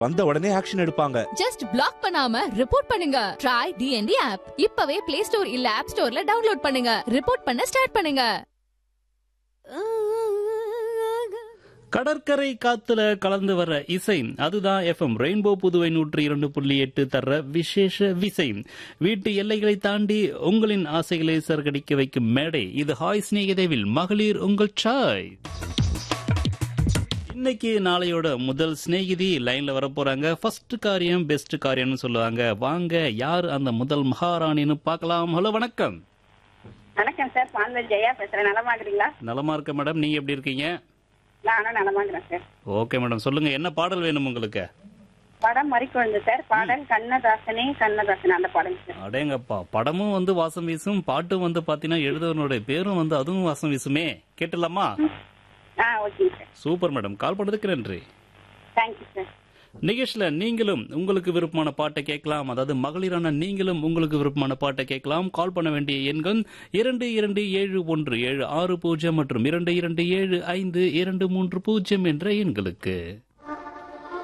வந்த உடனே ஆக்ஷன் எடுப்பாங்க ஜஸ்ட் பிளாக் பண்ணாம ரிப்போர்ட் பண்ணுங்க ட்ரை டிஎன்டி ஆப் இப்பவே பிளே ஸ்டோர் இல்ல ஆப் ஸ்டோர்ல டவுன்லோட் பண்ணுங்க ரிப்போர்ட் பண்ண ஸ்டார்ட் பண்ணுங்க கடற்கரை காத்துல கலந்து வர இசை அதுதான் எஃப்எம் ரெயின்போ புதுவை நூற்றி இரண்டு புள்ளி எட்டு தர்ற விசேஷ விசை வீட்டு எல்லைகளை தாண்டி உங்களின் ஆசைகளை சரகடிக்க வைக்கும் மேடை இது ஹாய் ஸ்நேகிதேவில் மகளிர் உங்கள் சாய் இன்னைக்கு நாளையோட முதல் சிநேகிதி லைன்ல வர போறாங்க ஃபர்ஸ்ட் காரியம் பெஸ்ட் காரியம்னு சொல்லுவாங்க வாங்க யார் அந்த முதல் மகாராணின்னு பார்க்கலாம் ஹலோ வணக்கம் வணக்கம் சார் பான்வல் ஜெயா பேசுறேன் நலமா இருக்கிறீங்களா நலமா இருக்க மேடம் நீங்க எப்படி இருக்கீங்க நானும் நலமா இருக்கிறேன் சார் ஓகே மேடம் சொல்லுங்க என்ன பாடல் வேணும் உங்களுக்கு படம் மறிக்கொழுந்து சார் பாடல் கண்ணதாசனே கண்ணதாசன் அந்த பாடம் சார் அடேங்கப்பா படமும் வந்து வாசம் வீசும் பாட்டும் வந்து பாத்தீங்கன்னா எழுதுவனுடைய பேரும் வந்து அதுவும் வாசம் வீசுமே கேட்டலாமா ஆ ஓகேங்க சார் சூப்பர் மேடம் கால் பண்ணதுக்கு நன்றி தேங்க்யூ சார் நிகழ்ச்சியில நீங்களும் உங்களுக்கு விருப்பமான பாட்டை கேட்கலாம் அதாவது மகளிரான நீங்களும் உங்களுக்கு விருப்பமான பாட்டை கேட்கலாம் கால் பண்ண வேண்டிய எண்கள் இரண்டு இரண்டு ஏழு ஒன்று ஏழு ஆறு பூஜ்ஜியம் மற்றும் இரண்டு இரண்டு ஏழு ஐந்து இரண்டு மூன்று பூஜ்ஜியம் என்ற எண்களுக்கு